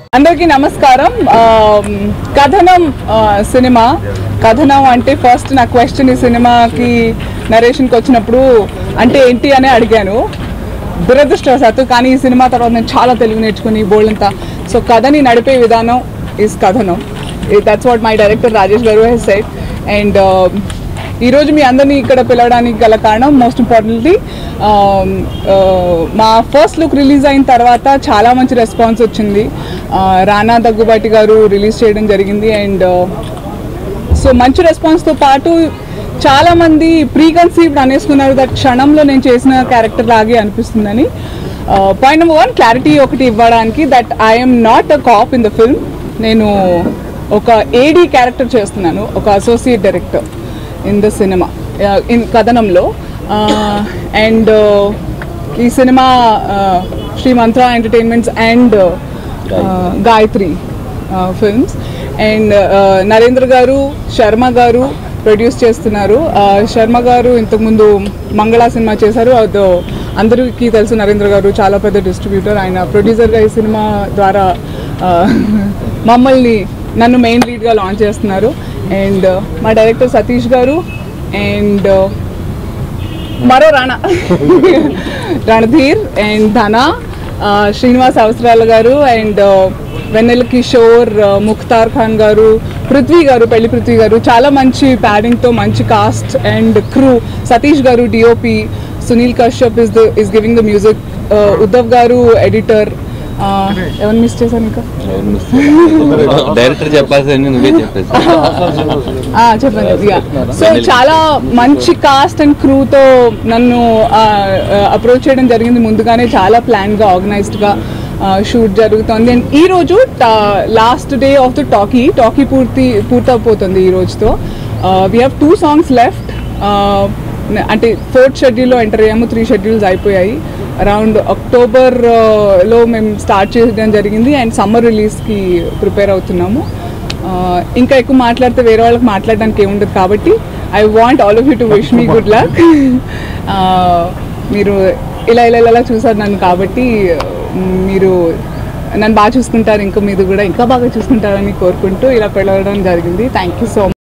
అందరికీ నమస్కారం ఆమ్, కథనం ఆ, సినిమా కథనం అంటే ఫస్ట్ నా క్వశ్చన్ ఈ సినిమాకి నరేషన్కి వచ్చినప్పుడు అంటే ఏంటి అని అడిగాను దురదృష్టవశాత్తు కానీ ఈ సినిమా తర్వాత నేను చాలా తెలుగు నేర్చుకుని బోల్డంతా సో కథని నడిపే విధానం ఈజ్ కథనం that's what my director Rajesh గారు హెస్ సెట్ అండ్ ఈరోజు మీ అందరినీ ఇక్కడ పిలవడానికి గల కారణం మోస్ట్ ఇంపార్టెంట్లీ మా ఫస్ట్ లుక్ రిలీజ్ అయిన తర్వాత చాలా మంచి రెస్పాన్స్ వచ్చింది ఆ, రానా దగ్గుబాటి గారు రిలీజ్ చేయడం జరిగింది అండ్ సో మంచి రెస్పాన్స్తో పాటు చాలా మంది ప్రీ కన్సీవ్డ్ అనేసుకున్నారు దట్ క్షణంలో నేను చేసిన క్యారెక్టర్ లాగే అనిపిస్తుందని పాయింట్ నెంబర్ వన్ క్లారిటీ ఒకటి ఇవ్వడానికి that I'm not a cop in the film నేను ఒక ఏడీ క్యారెక్టర్ చేస్తున్నాను ఒక associate director in the cinema in కథనంలో అండ్ ఈ సినిమా Sri Mantra entertainments and Gayatri films and Narendra గారు శర్మ గారు ప్రొడ్యూస్ చేస్తున్నారు ఆ, శర్మ గారు ఇంతకుముందు మంగళ సినిమా చేశారు అదో అందరికీ తెలుసు నరేంద్ర గారు చాలా పెద్ద డిస్ట్రిబ్యూటర్ ఆయన ప్రొడ్యూసర్గా ఈ సినిమా ద్వారా ఆ, మమ్మల్ని నన్ను మెయిన్ లీడ్గా లాంచ్ చేస్తున్నారు అండ్ మా డైరెక్టర్ సతీష్ గారు అండ్ మరో రాణా రణధీర్ అండ్ ధన ఆ, శ్రీనివాస్ అవసరాల గారు అండ్ వెన్నెల కిషోర్ ఆ, ముఖ్తార్ ఖాన్ గారు పృథ్వీ గారు పెళ్లి పృథ్వీ గారు చాలా మంచి ప్యాడింగ్తో మంచి కాస్ట్ అండ్ క్రూ సతీష్ గారు DOP Sunil Kashyap is the is giving the music Uddhav గారు ఎడిటర్ ఎవరిని మిస్ చేశాను ఇంకా డైరెక్టర్ చెప్పాల్సింది నువ్వే చెప్పేసి ఆ, చెప్పండి యా సో చాలా మంచి కాస్ట్ అండ్ క్రూతో నన్ను అప్రోచ్ చేయడం జరిగింది ముందుగానే చాలా ప్లాన్గా ఆర్గనైజ్డ్గా షూట్ జరుగుతుంది అండ్ ఈ రోజు last day of the talkie talkie పూర్తి పూర్తయిపోతుంది ఈ రోజుతో we have two songs left అంటే ఫోర్త్ షెడ్యూల్లో ఎంటర్ అయ్యాము త్రీ షెడ్యూల్స్ అయిపోయాయి అరౌండ్ అక్టోబర్ లో మేము స్టార్ట్ చేయడం జరిగింది అండ్ సమ్మర్ రిలీజ్కి ప్రిపేర్ అవుతున్నాము ఆ, ఇంకా ఎక్కువ మాట్లాడితే వేరే వాళ్ళకి మాట్లాడడానికి ఏముండదు కాబట్టి I want all of you to wish me good luck మీరు ఇలా ఇలా ఇలా చూసారు నన్ను కాబట్టి మ్, మీరు నన్ను బాగా చూసుకుంటారు ఇంకా మీరు కూడా ఇంకా బాగా చూసుకుంటారని కోరుకుంటూ ఇలా పిలవడం జరిగింది థ్యాంక్ యూ సో